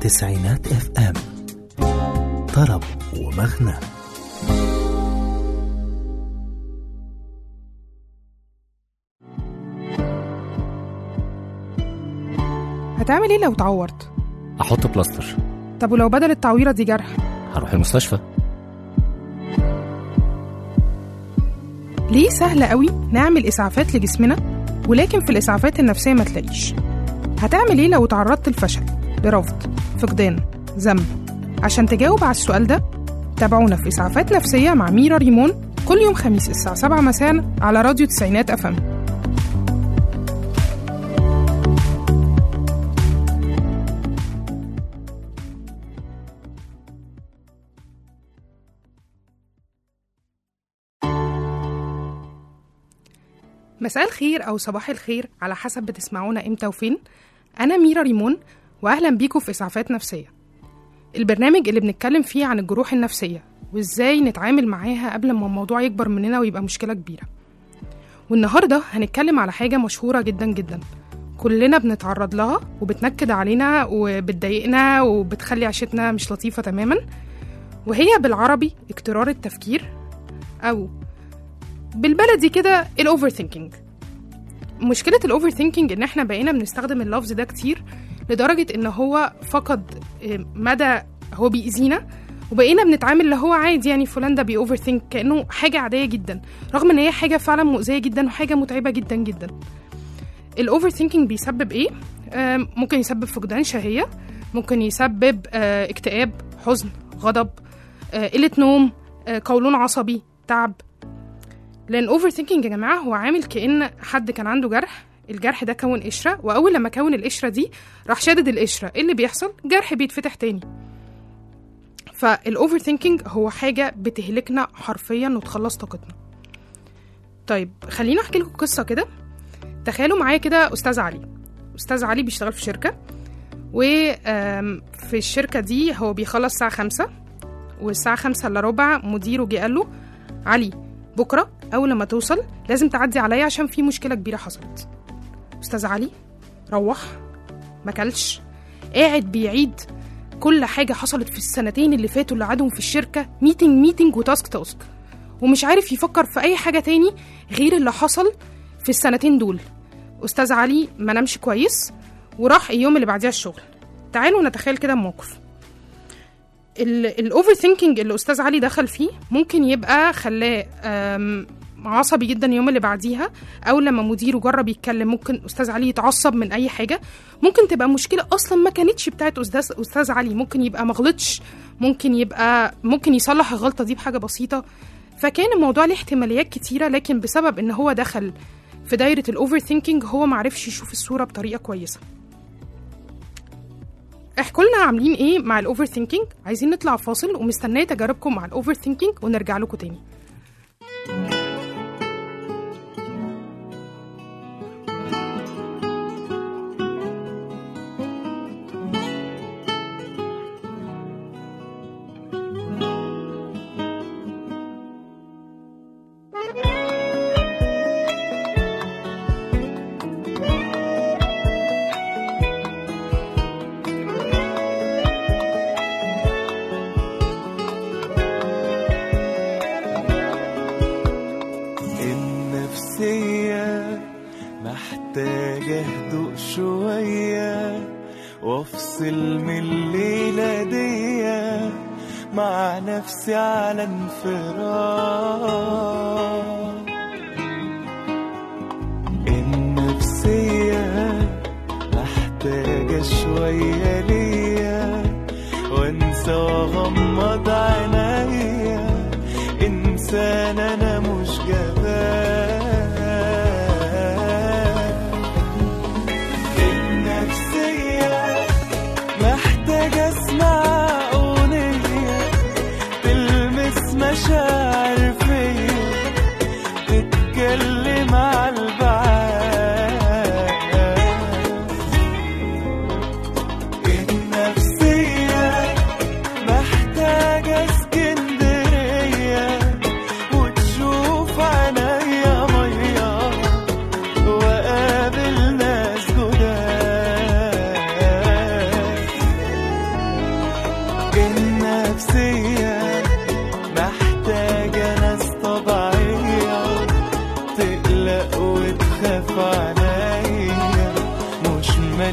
تسعينات اف ام طرب ومغنى هتعمل ايه لو اتعورت احط بلاستر طب ولو بدل التعويره دي جرح هروح المستشفى ليه سهل قوي نعمل اسعافات لجسمنا ولكن في الاسعافات النفسيه ما تلاقيش هتعمل ايه لو تعرضت لفشل لرفض فقدان ذنب عشان تجاوب على السؤال ده تابعونا في اسعافات نفسيه مع ميرا ريمون كل يوم خميس الساعه 7 مساء على راديو تسعينات افهم مساء الخير أو صباح الخير على حسب بتسمعونا إمتى وفين أنا ميرا ريمون وأهلا بيكم في إسعافات نفسية البرنامج اللي بنتكلم فيه عن الجروح النفسية وإزاي نتعامل معاها قبل ما الموضوع يكبر مننا ويبقى مشكلة كبيرة والنهاردة هنتكلم على حاجة مشهورة جدا جدا كلنا بنتعرض لها وبتنكد علينا وبتضايقنا وبتخلي عيشتنا مش لطيفة تماما وهي بالعربي اكترار التفكير أو بالبلدي كده الاوفر ثينكينج مشكله الاوفر ثينكينج ان احنا بقينا بنستخدم اللفظ ده كتير لدرجه ان هو فقد آه، مدى هو بيأذينا وبقينا بنتعامل اللي هو عادي يعني فلان ده بي اوفر ثينك كانه حاجه عاديه جدا رغم ان هي حاجه فعلا مؤذيه جدا وحاجه متعبه جدا جدا الاوفر ثينكينج بيسبب ايه آم، ممكن يسبب فقدان شهيه ممكن يسبب آه، اكتئاب حزن غضب آه، قله نوم آه، قولون عصبي تعب لان اوفر ثينكينج يا جماعه هو عامل كان حد كان عنده جرح الجرح ده كون قشره واول لما كون القشره دي راح شادد القشره ايه اللي بيحصل جرح بيتفتح تاني فالاوفر ثينكينج هو حاجه بتهلكنا حرفيا وتخلص طاقتنا طيب خلينا احكي لكم قصه كده تخيلوا معايا كده استاذ علي استاذ علي بيشتغل في شركه وفي الشركه دي هو بيخلص الساعه خمسة والساعه خمسة الا ربع مديره جه قال له علي بكره اول لما توصل لازم تعدي عليا عشان في مشكله كبيره حصلت استاذ علي روح ما كلش قاعد بيعيد كل حاجه حصلت في السنتين اللي فاتوا اللي قعدهم في الشركه ميتنج ميتنج وتاسك تاسك ومش عارف يفكر في اي حاجه تاني غير اللي حصل في السنتين دول استاذ علي ما نامش كويس وراح اليوم اللي بعديها الشغل تعالوا نتخيل كده الموقف الاوفر ثينكينج اللي استاذ علي دخل فيه ممكن يبقى خلاه أم، عصبي جدا اليوم اللي بعديها او لما مديره جرب يتكلم ممكن استاذ علي يتعصب من اي حاجه ممكن تبقى مشكله اصلا ما كانتش بتاعت استاذ استاذ علي ممكن يبقى ما غلطش ممكن يبقى ممكن يصلح الغلطه دي بحاجه بسيطه فكان الموضوع ليه احتماليات كتيره لكن بسبب ان هو دخل في دايره الاوفر ثينكينج هو معرفش يشوف الصوره بطريقه كويسه احكوا لنا عاملين ايه مع الاوفر ثينكينج عايزين نطلع فاصل ومستنيه تجاربكم مع الاوفر ثينكينج ونرجع لكم تاني النفسية محتاجة هدوء شوية وافصل من الليلة دي مع نفسي على انفراد النفسية محتاجة شوية ليا وانسى واغمض عينيا انسان انا مش جبان النفسية محتاجة اسمع اغنية تلمس مشاعر فيا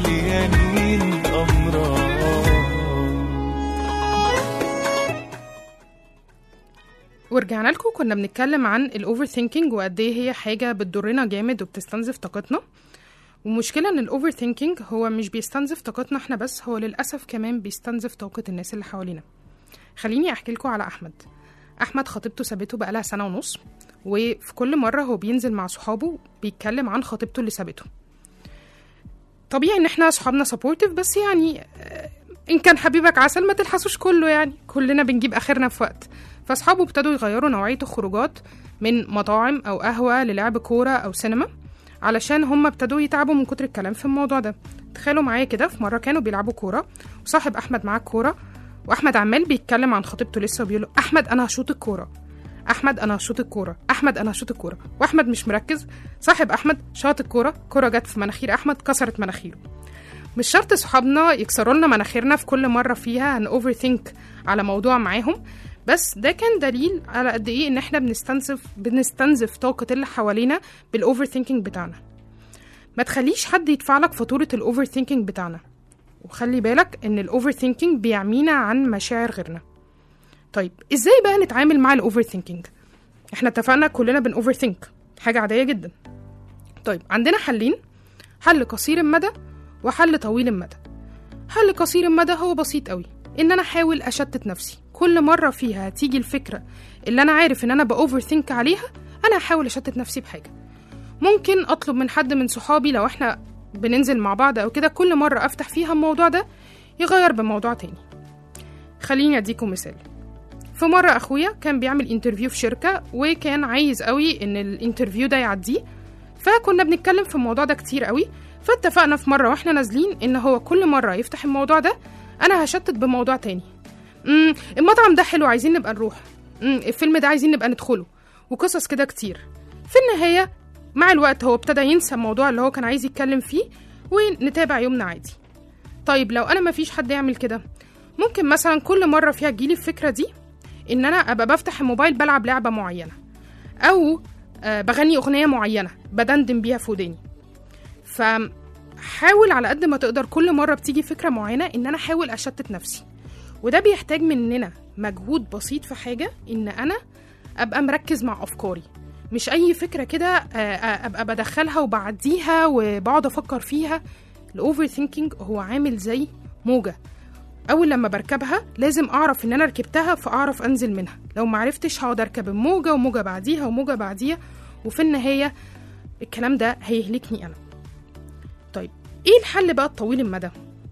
مليانين أمراض ورجعنا لكم كنا بنتكلم عن الاوفر ثينكينج وقد ايه هي حاجه بتضرنا جامد وبتستنزف طاقتنا والمشكله ان الاوفر ثينكينج هو مش بيستنزف طاقتنا احنا بس هو للاسف كمان بيستنزف طاقه الناس اللي حوالينا خليني احكي لكم على احمد احمد خطيبته سابته بقالها سنه ونص وفي كل مره هو بينزل مع صحابه بيتكلم عن خطيبته اللي سابته طبيعي ان احنا صحابنا سبورتيف بس يعني آه، ان كان حبيبك عسل ما تلحسوش كله يعني كلنا بنجيب اخرنا في وقت فاصحابه ابتدوا يغيروا نوعيه الخروجات من مطاعم او قهوه للعب كوره او سينما علشان هم ابتدوا يتعبوا من كتر الكلام في الموضوع ده تخيلوا معايا كده في مره كانوا بيلعبوا كوره وصاحب احمد معاه الكوره واحمد عمال بيتكلم عن خطيبته لسه وبيقول له احمد انا هشوط الكوره احمد انا هشوط الكوره احمد انا هشوط الكوره واحمد مش مركز صاحب احمد شاط الكوره كوره جت في مناخير احمد كسرت مناخيره مش شرط صحابنا يكسروا لنا مناخيرنا في كل مره فيها هن اوفر ثينك على موضوع معاهم بس ده كان دليل على قد ايه ان احنا بنستنزف بنستنزف طاقه اللي حوالينا بالاوفر ثينكينج بتاعنا ما تخليش حد يدفع لك فاتوره الاوفر ثينكينج بتاعنا وخلي بالك ان الاوفر ثينكينج بيعمينا عن مشاعر غيرنا طيب ازاي بقى نتعامل مع الاوفر ثينكينج احنا اتفقنا كلنا بن اوفر ثينك حاجه عاديه جدا طيب عندنا حلين حل قصير المدى وحل طويل المدى حل قصير المدى هو بسيط قوي ان انا احاول اشتت نفسي كل مره فيها هتيجي الفكره اللي انا عارف ان انا باوفر ثينك عليها انا هحاول اشتت نفسي بحاجه ممكن اطلب من حد من صحابي لو احنا بننزل مع بعض او كده كل مره افتح فيها الموضوع ده يغير بموضوع تاني خليني اديكم مثال في مرة أخويا كان بيعمل انترفيو في شركة وكان عايز قوي إن الانترفيو ده يعديه فكنا بنتكلم في الموضوع ده كتير قوي فاتفقنا في مرة واحنا نازلين إن هو كل مرة يفتح الموضوع ده أنا هشتت بموضوع تاني امم المطعم ده حلو عايزين نبقى نروح امم الفيلم ده عايزين نبقى ندخله وقصص كده كتير في النهاية مع الوقت هو ابتدى ينسى الموضوع اللي هو كان عايز يتكلم فيه ونتابع يومنا عادي طيب لو أنا مفيش حد يعمل كده ممكن مثلا كل مرة فيها تجيلي الفكرة دي ان انا ابقى بفتح الموبايل بلعب لعبه معينه او آه، بغني اغنيه معينه بدندن بيها في وداني فحاول على قد ما تقدر كل مره بتيجي فكره معينه ان انا احاول اشتت نفسي وده بيحتاج مننا مجهود بسيط في حاجه ان انا ابقى مركز مع افكاري مش اي فكره كده آه، آه، ابقى بدخلها وبعديها وبقعد افكر فيها الاوفر ثينكينج هو عامل زي موجه اول لما بركبها لازم اعرف ان انا ركبتها فاعرف انزل منها لو معرفتش هقعد اركب موجه وموجه بعديها وموجه بعديها وفي النهايه الكلام ده هيهلكني انا طيب ايه الحل بقى الطويل المدى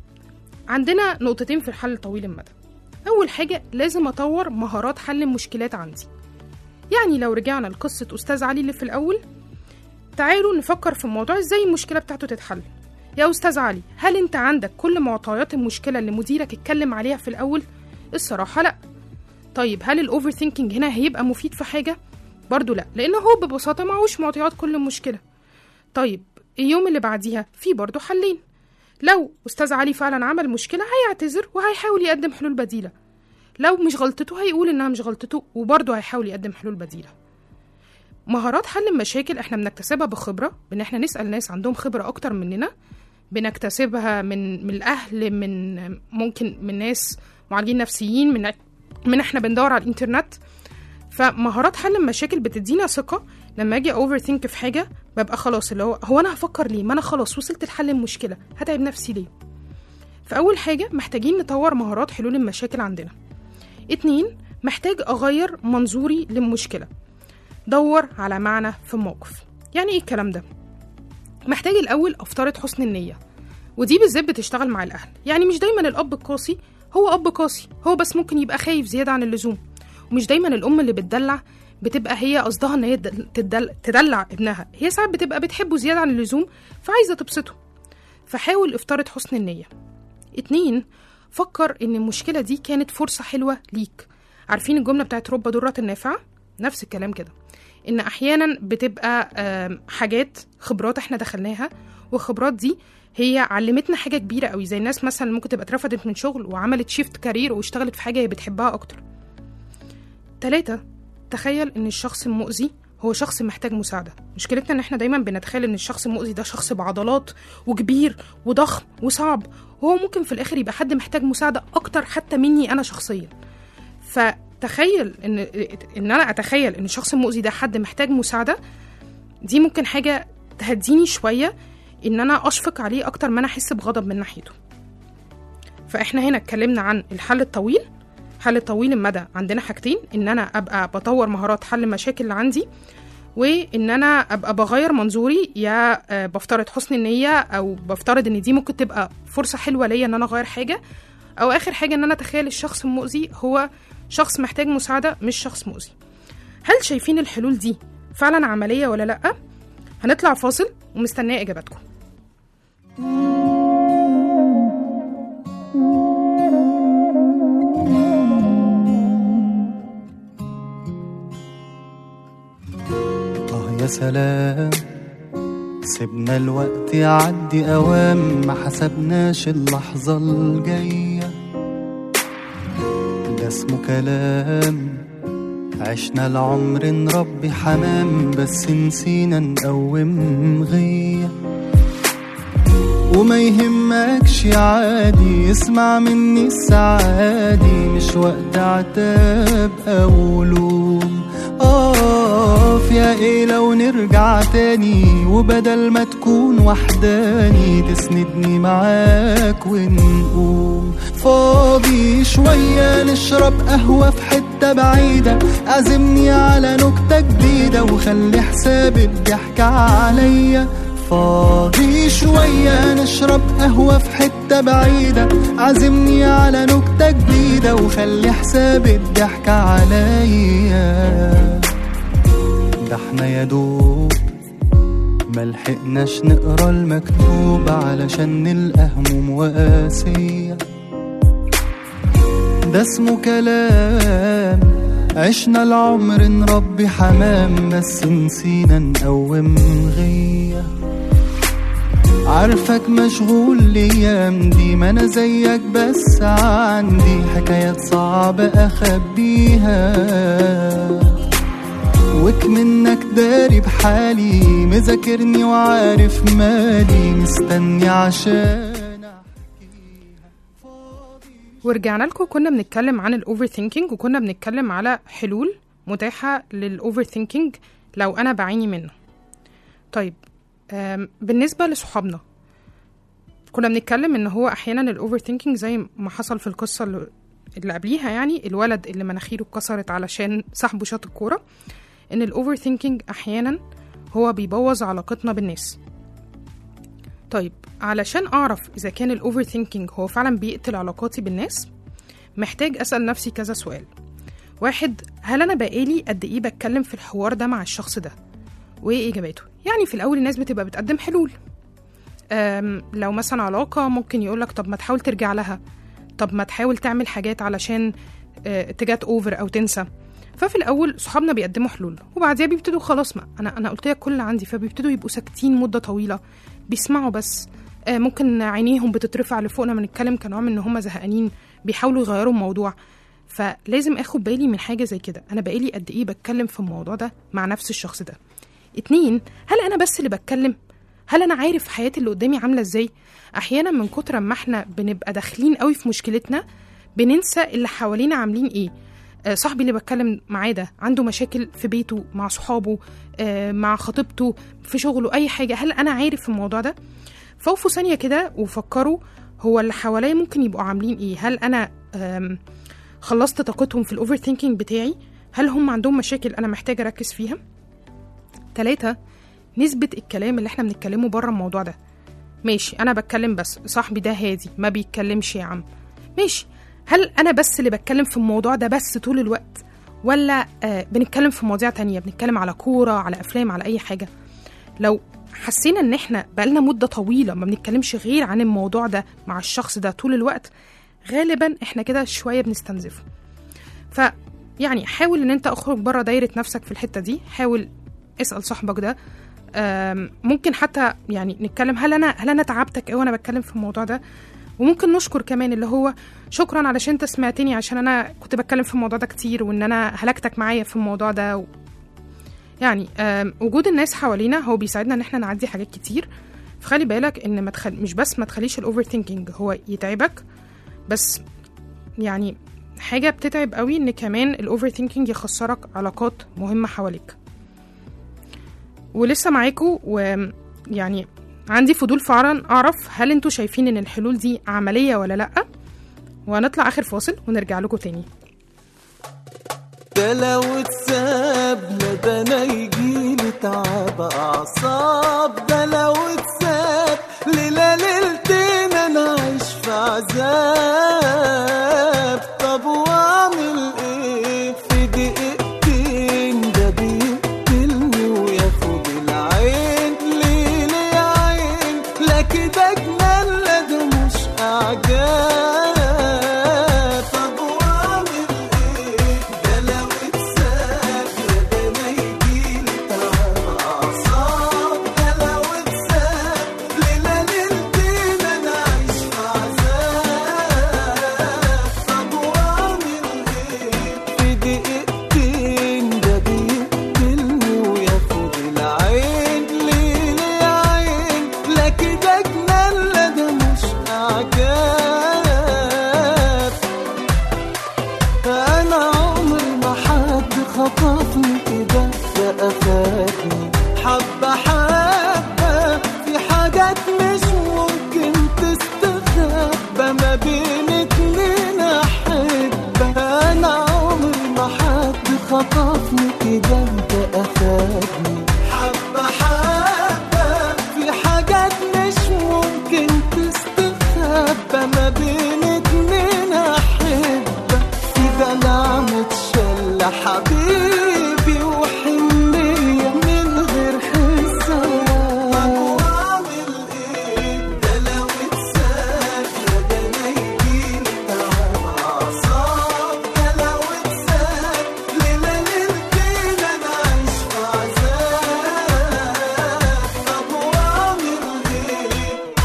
عندنا نقطتين في الحل الطويل المدى اول حاجه لازم اطور مهارات حل المشكلات عندي يعني لو رجعنا لقصه استاذ علي اللي في الاول تعالوا نفكر في الموضوع ازاي المشكله بتاعته تتحل يا أستاذ علي هل أنت عندك كل معطيات المشكلة اللي مديرك اتكلم عليها في الأول؟ الصراحة لأ طيب هل الأوفر ثينكينج هنا هيبقى مفيد في حاجة؟ برضو لأ لأن هو ببساطة معهوش معطيات كل المشكلة طيب اليوم اللي بعديها في برضو حلين لو أستاذ علي فعلا عمل مشكلة هيعتذر وهيحاول يقدم حلول بديلة لو مش غلطته هيقول إنها مش غلطته وبرضه هيحاول يقدم حلول بديلة مهارات حل المشاكل احنا بنكتسبها بخبرة بان احنا نسأل ناس عندهم خبرة اكتر مننا بنكتسبها من من الاهل من ممكن من ناس معالجين نفسيين من من احنا بندور على الانترنت فمهارات حل المشاكل بتدينا ثقة لما اجي اوفر ثينك في حاجة ببقى خلاص اللي هو هو انا هفكر ليه ما انا خلاص وصلت لحل المشكلة هتعب نفسي ليه فأول حاجة محتاجين نطور مهارات حلول المشاكل عندنا اتنين محتاج أغير منظوري للمشكلة دور على معنى في الموقف يعني ايه الكلام ده محتاج الاول افترض حسن النيه ودي بالذات بتشتغل مع الاهل يعني مش دايما الاب القاسي هو اب قاسي هو بس ممكن يبقى خايف زياده عن اللزوم ومش دايما الام اللي بتدلع بتبقى هي قصدها ان هي تدل- تدل- تدلع ابنها هي ساعات بتبقى بتحبه زياده عن اللزوم فعايزه تبسطه فحاول افترض حسن النيه اتنين فكر ان المشكله دي كانت فرصه حلوه ليك عارفين الجمله بتاعت رب ضاره النافعه نفس الكلام كده ان احيانا بتبقى آم، حاجات خبرات احنا دخلناها والخبرات دي هي علمتنا حاجه كبيره قوي زي الناس مثلا اللي ممكن تبقى اترفدت من شغل وعملت شيفت كارير واشتغلت في حاجه هي بتحبها اكتر تلاتة تخيل ان الشخص المؤذي هو شخص محتاج مساعدة مشكلتنا ان احنا دايما بنتخيل ان الشخص المؤذي ده شخص بعضلات وكبير وضخم وصعب وهو ممكن في الاخر يبقى حد محتاج مساعدة اكتر حتى مني انا شخصيا فتخيل ان ان انا اتخيل ان الشخص المؤذي ده حد محتاج مساعدة دي ممكن حاجة تهديني شوية ان انا اشفق عليه اكتر ما انا احس بغضب من ناحيته فاحنا هنا اتكلمنا عن الحل الطويل حل طويل المدى عندنا حاجتين ان انا ابقى بطور مهارات حل المشاكل اللي عندي وان انا ابقى بغير منظوري يا آه، بفترض حسن النيه او بفترض ان دي ممكن تبقى فرصه حلوه ليا ان انا اغير حاجه او اخر حاجه ان انا اتخيل الشخص المؤذي هو شخص محتاج مساعده مش شخص مؤذي هل شايفين الحلول دي فعلا عمليه ولا لا هنطلع فاصل ومستنيه اجاباتكم آه يا سلام سيبنا الوقت يعدي أوام ما حسبناش اللحظة الجاية ده اسمه كلام عشنا العمر نربي حمام بس نسينا نقوم غيه وما يهمكش عادي اسمع مني السعادي مش وقت عتاب او لوم اقف يا ايه لو نرجع تاني وبدل ما تكون وحداني تسندني معاك ونقوم فاضي شوية نشرب قهوة في حتة بعيدة عزمني على نكتة جديدة وخلي حساب الضحك عليا فاضي شوية نشرب قهوة في حتة بعيدة عزمني على نكتة جديدة وخلي حساب الضحك عليا ده احنا يا دوب ملحقناش نقرا المكتوب علشان نلقى هموم وقاسية ده اسمه كلام عشنا العمر نربي حمام بس نسينا نقوم غيه عارفك مشغول الايام دي ما انا زيك بس عندي حكايات صعبة اخبيها وك منك داري بحالي مذاكرني وعارف مالي مستني عشان ورجعنا لكم كنا بنتكلم عن الاوفر ثينكينج وكنا بنتكلم على حلول متاحه للاوفر ثينكينج لو انا بعاني منه طيب آم، بالنسبه لصحابنا كنا بنتكلم ان هو احيانا الاوفر ثينكينج زي ما حصل في القصه اللي اللي قبليها يعني الولد اللي مناخيره اتكسرت علشان صاحبه شاط الكوره ان الاوفر ثينكينج احيانا هو بيبوظ علاقتنا بالناس طيب علشان اعرف اذا كان الاوفر ثينكينج هو فعلا بيقتل علاقاتي بالناس محتاج اسال نفسي كذا سؤال واحد هل انا بقالي قد ايه بتكلم في الحوار ده مع الشخص ده وايه اجاباته يعني في الاول الناس بتبقى بتقدم حلول أم لو مثلا علاقه ممكن يقولك طب ما تحاول ترجع لها طب ما تحاول تعمل حاجات علشان آه، تجات اوفر او تنسى ففي الاول صحابنا بيقدموا حلول وبعديها بيبتدوا خلاص ما انا انا قلت لك كل اللي عندي فبيبتدوا يبقوا ساكتين مده طويله بيسمعوا بس آه، ممكن عينيهم بتترفع لفوق لما نتكلم كنوع من ان هم زهقانين بيحاولوا يغيروا الموضوع فلازم اخد بالي من حاجه زي كده انا بقالي قد ايه بتكلم في الموضوع ده مع نفس الشخص ده اتنين هل انا بس اللي بتكلم هل انا عارف حياتي اللي قدامي عامله ازاي احيانا من كتر ما احنا بنبقى داخلين قوي في مشكلتنا بننسى اللي حوالينا عاملين ايه آه، صاحبي اللي بتكلم معاه ده عنده مشاكل في بيته مع صحابه آه، مع خطيبته في شغله اي حاجه هل انا عارف في الموضوع ده فوقفوا ثانيه كده وفكروا هو اللي حواليا ممكن يبقوا عاملين ايه هل انا آم، خلصت طاقتهم في الاوفر ثينكينج بتاعي هل هم عندهم مشاكل انا محتاجه اركز فيها تلاتة نسبة الكلام اللي احنا بنتكلمه بره الموضوع ده ماشي انا بتكلم بس صاحبي ده هادي ما بيتكلمش يا عم ماشي هل انا بس اللي بتكلم في الموضوع ده بس طول الوقت ولا آه بنتكلم في مواضيع تانية بنتكلم على كورة على افلام على اي حاجة لو حسينا ان احنا بقالنا مدة طويلة ما بنتكلمش غير عن الموضوع ده مع الشخص ده طول الوقت غالبا احنا كده شوية بنستنزفه ف يعني حاول ان انت اخرج بره دايرة نفسك في الحتة دي حاول اسأل صاحبك ده آم، ممكن حتى يعني نتكلم هل انا هل انا تعبتك قوي وانا بتكلم في الموضوع ده وممكن نشكر كمان اللي هو شكرا علشان انت سمعتني عشان انا كنت بتكلم في الموضوع ده كتير وان انا هلكتك معايا في الموضوع ده و... يعني آم، وجود الناس حوالينا هو بيساعدنا ان احنا نعدي حاجات كتير فخلي بالك ان ما تخل... مش بس ما تخليش الاوفر ثينكينج هو يتعبك بس يعني حاجه بتتعب قوي ان كمان الاوفر ثينكينج يخسرك علاقات مهمه حواليك ولسه معاكم ويعني عندي فضول فعلا اعرف هل انتوا شايفين ان الحلول دي عمليه ولا لا وهنطلع اخر فاصل ونرجع لكم تاني ده لو اتساب لا ده انا يجيلي تعب اعصاب ده لو اتساب ليلة ليلتين انا عايش في عذاب طب واعمل ايه في دقيقتين ده بيقتلني وياخد العين ليه ليه يا عين لا كده جنان لا ده مش اعجاب طب واعمل ايه ده لو اتساب لا ده انا يجيلي تعب اعصاب ده لو اتساب ليلة ليلتين انا عايش في عذاب طب واعمل ايه في دقيقتين ده بيقتلني وياخد العين ليه ليه يا عين لا كده جنان لا ده مش اعجاب انا عمري ما حد خطفني كده ده افادني حبه حبه في حاجات مش ممكن تستخبى ما بين اتنين احبه انا عمري ما حد خطفني كده ده افادني حبه حبه في حاجات مش ممكن تستخبى ما بين اتنين احبه كده نعمة شلة حبيبي وحنية من غير حساب واعمل ايه ده لو اتساب لا ده انا يجيلي تعب اعصاب ده لو اتساب ليلة ليلتين انا عايش في عذاب طب واعمل ايه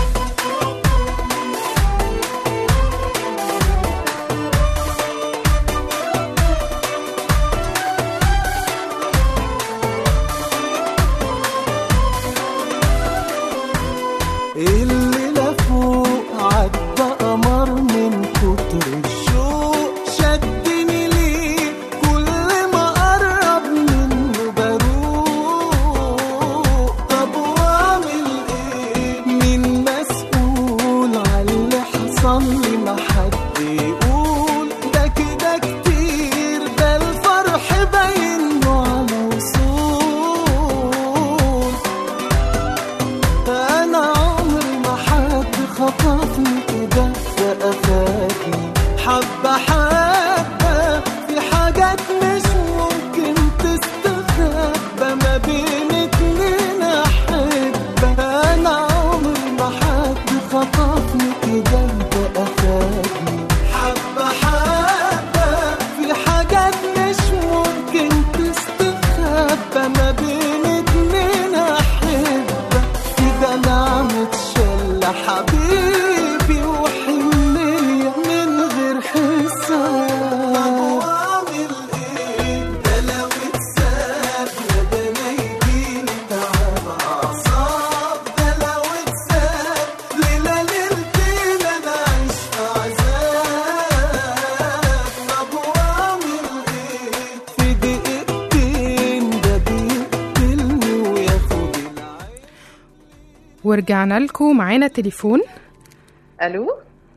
الليلة فوق عدى قمر من كتر الشوق شدني ليه كل ما قرب منه بروق طب واعمل ايه مين مسؤول على اللي حصل لي ما حد يقول ده كده كتير ده الفرح باين له على وصول انا عمري ما حد خطفني كده ده افادني حبه حبه في حاجات مش ممكن تستخبى ما بين اتنين احبه انا عمري ما حد خطفني كده ده افادني حبه حبه في حاجات مش ممكن تستخبى ما بين اتنين احبه كده نعمة شلة حبيبي وحنية من غير حساب طب واعمل ايه ده لو اتساب لا ده انا يجيلي تعب اعصاب ده لو اتساب ليلة ليلتين انا عايش في عذاب طب واعمل ايه في دقيقتين ده بيقتلني وياخد العين ورجعنا لكم معانا تليفون الو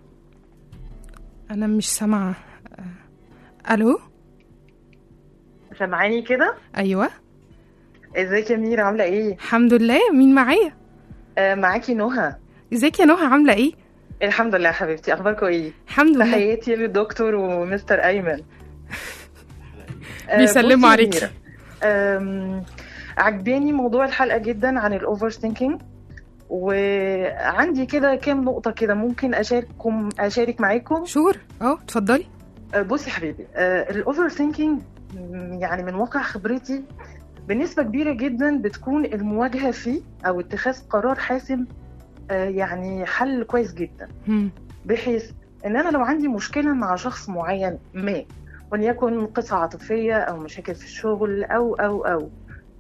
انا مش سامعه آه، الو سامعاني كده ايوه ازيك يا ميرا عامله ايه الحمد لله مين معايا آه معاكي نهى ازيك يا نهى عامله ايه الحمد لله يا حبيبتي اخباركم ايه الحمد لله تحياتي للدكتور ومستر ايمن آه، بيسلموا بصي يا عليكي. ميرا، آم، عجباني موضوع الحلقه جدا عن الاوفر ثينكينج وعندي كده كام نقطه كده ممكن اشارككم اشارك معاكم شور اه اتفضلي آه، بصي يا حبيبي الاوفر ثينكينج يعني من واقع خبرتي بنسبه كبيره جدا بتكون المواجهه فيه او اتخاذ قرار حاسم آه، يعني حل كويس جدا مم. بحيث ان انا لو عندي مشكله مع شخص معين ما وليكن قصه عاطفيه او مشاكل في الشغل او او او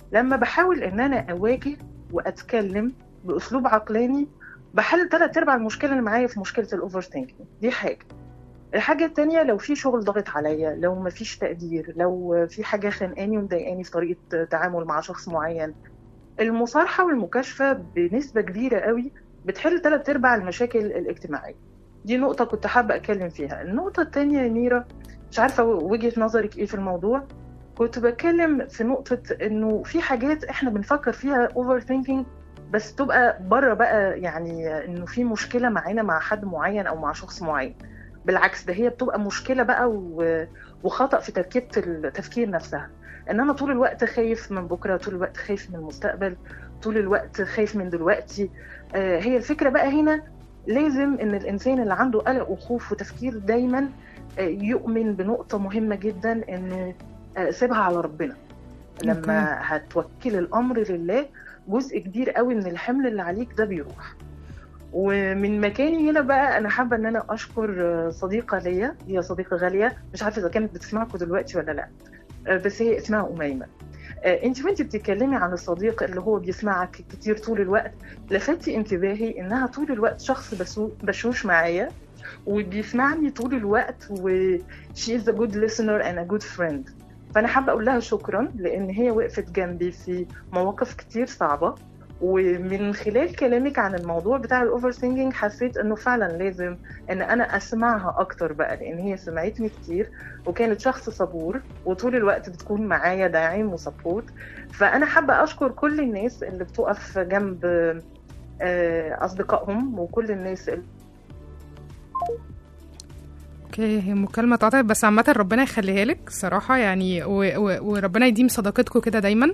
لما بحاول ان انا اواجه واتكلم باسلوب عقلاني بحل ثلاث ارباع المشكله اللي معايا في مشكله الاوفر ثينكينج دي حاجه الحاجة التانية لو في شغل ضاغط عليا لو مفيش تقدير لو في حاجة خانقاني ومضايقاني في طريقة تعامل مع شخص معين المصارحة والمكاشفة بنسبة كبيرة قوي بتحل ثلاث ارباع المشاكل الاجتماعية دي نقطة كنت حابة أتكلم فيها النقطة التانية يا ميرا مش عارفة وجهة نظرك إيه في الموضوع كنت بتكلم في نقطة إنه في حاجات إحنا بنفكر فيها اوفر ثينكينج بس تبقى بره بقى يعني إنه في مشكلة معانا مع حد معين أو مع شخص معين بالعكس ده هي بتبقى مشكلة بقى و- وخطأ في تركيبة التفكير نفسها إن أنا طول الوقت خايف من بكرة طول الوقت خايف من المستقبل طول الوقت خايف من دلوقتي آه، هي الفكرة بقى هنا لازم ان الانسان اللي عنده قلق وخوف وتفكير دايما آه، يؤمن بنقطه مهمه جدا ان آه، سيبها على ربنا لما هتوكل الامر لله جزء كبير قوي من الحمل اللي عليك ده بيروح ومن مكاني هنا بقى انا حابه ان انا اشكر آه، صديقه ليا هي صديقه غاليه مش عارفه اذا كانت بتسمعكم دلوقتي ولا لا آه، بس هي اسمها اميمه انت وانت بتتكلمي عن الصديق اللي هو بيسمعك كتير طول الوقت لفتي انتباهي انها طول الوقت شخص بسو- بشوش معايا وبيسمعني طول الوقت و she is a good listener and a good friend فانا حابه اقول لها شكرا لان هي وقفت جنبي في مواقف كتير صعبه ومن خلال كلامك عن الموضوع بتاع الاوفر ثينكينج حسيت انه فعلا لازم ان انا اسمعها اكتر بقى لان هي سمعتني كتير وكانت شخص صبور وطول الوقت بتكون معايا داعم وسبورت فانا حابه اشكر كل الناس اللي بتقف جنب آه، اصدقائهم وكل الناس اللي اوكي هي مكالمة اتقطعت بس عامة ربنا يخليها لك الصراحة يعني و... و... وربنا يديم صداقتكم كده دايما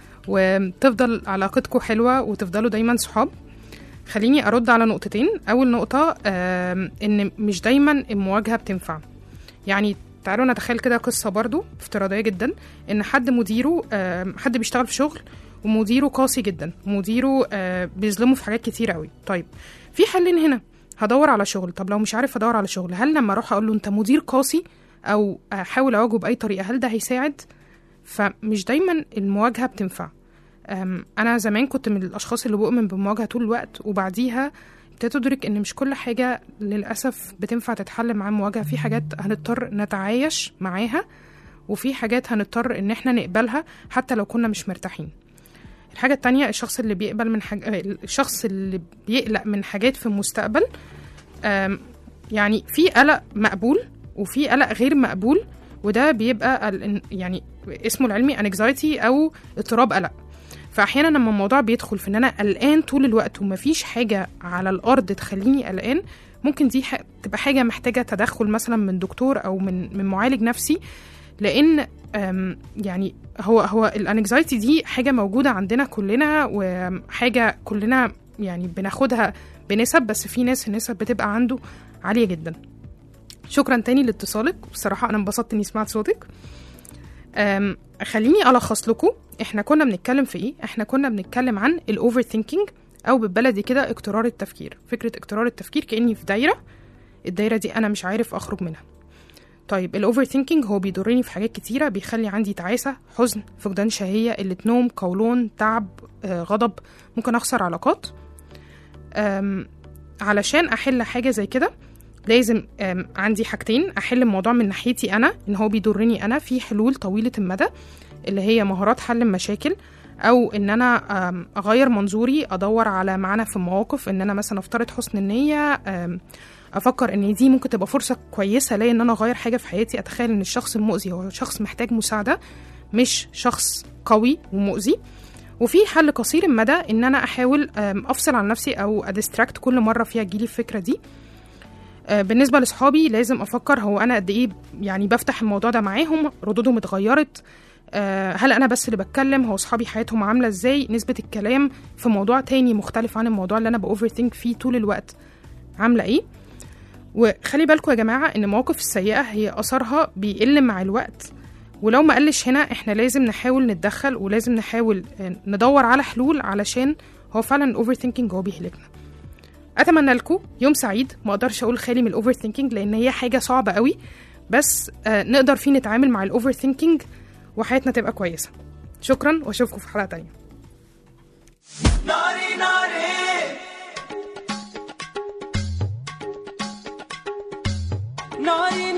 وتفضل علاقتكم حلوة وتفضلوا دايما صحاب خليني أرد على نقطتين أول نقطة آم، إن مش دايما المواجهة بتنفع يعني تعالوا نتخيل كده قصة برضو افتراضية جدا إن حد مديره آم، حد بيشتغل في شغل ومديره قاسي جدا مديره آه، بيظلمه في حاجات كتير قوي طيب في حلين هنا هدور على شغل طب لو مش عارف ادور على شغل هل لما اروح اقول له انت مدير قاسي او احاول اواجهه باي طريقه هل ده هيساعد فمش دايما المواجهه بتنفع أم، انا زمان كنت من الاشخاص اللي بؤمن بالمواجهه طول الوقت وبعديها ابتديت ادرك ان مش كل حاجه للاسف بتنفع تتحل مع مواجهه في حاجات هنضطر نتعايش معاها وفي حاجات هنضطر ان احنا نقبلها حتى لو كنا مش مرتاحين الحاجة التانية الشخص اللي بيقبل من حاج... آه، الشخص اللي بيقلق من حاجات في المستقبل أم، يعني في قلق مقبول وفي قلق غير مقبول وده بيبقى ال- يعني اسمه العلمي anxiety او اضطراب قلق فاحيانا لما الموضوع بيدخل في ان انا قلقان طول الوقت ومفيش حاجه على الارض تخليني قلقان ممكن دي ح- تبقى حاجه محتاجه تدخل مثلا من دكتور او من من معالج نفسي لان أم، يعني هو هو الانكزايتي دي حاجه موجوده عندنا كلنا وحاجه كلنا يعني بناخدها بنسب بس في ناس النسب بتبقى عنده عاليه جدا شكرا تاني لاتصالك بصراحه انا انبسطت اني سمعت صوتك أم، خليني الخص لكم احنا كنا بنتكلم في ايه احنا كنا بنتكلم عن الاوفر ثينكينج او بالبلدي كده اقترار التفكير فكره اقترار التفكير كاني في دايره الدايره دي انا مش عارف اخرج منها طيب الاوفر ثينكينج هو بيضرني في حاجات كتيره بيخلي عندي تعاسه حزن فقدان شهيه قله نوم قولون تعب آه، غضب ممكن اخسر علاقات أم، علشان احل حاجه زي كده لازم أم، عندي حاجتين احل الموضوع من ناحيتي انا ان هو بيضرني انا في حلول طويله المدى اللي هي مهارات حل المشاكل او ان انا أم، اغير منظوري ادور على معنى في المواقف ان انا مثلا افترض حسن النيه أم، افكر ان دي ممكن تبقى فرصه كويسه ليا ان انا اغير حاجه في حياتي اتخيل ان الشخص المؤذي هو شخص محتاج مساعده مش شخص قوي ومؤذي وفي حل قصير المدى ان انا احاول أم، افصل عن نفسي او اديستراكت كل مره فيها تجيلي الفكره دي آه، بالنسبه لاصحابي لازم افكر هو انا قد ايه يعني بفتح الموضوع ده معاهم ردودهم اتغيرت آه، هل انا بس اللي بتكلم هو اصحابي حياتهم عامله ازاي نسبه الكلام في موضوع تاني مختلف عن الموضوع اللي انا باوفر ثينك فيه طول الوقت عامله ايه وخلي بالكم يا جماعه ان المواقف السيئه هي اثرها بيقل مع الوقت ولو ما قلش هنا احنا لازم نحاول نتدخل ولازم نحاول آه، ندور على حلول علشان هو فعلا الاوفر ثينكينج هو بيهلكنا اتمنى لكم يوم سعيد ما اقدرش اقول خالي من الاوفر ثينكينج لان هي حاجه صعبه قوي بس آه، نقدر فيه نتعامل مع الاوفر ثينكينج وحياتنا تبقى كويسه شكرا واشوفكم في حلقه تانية ناري ناري ناري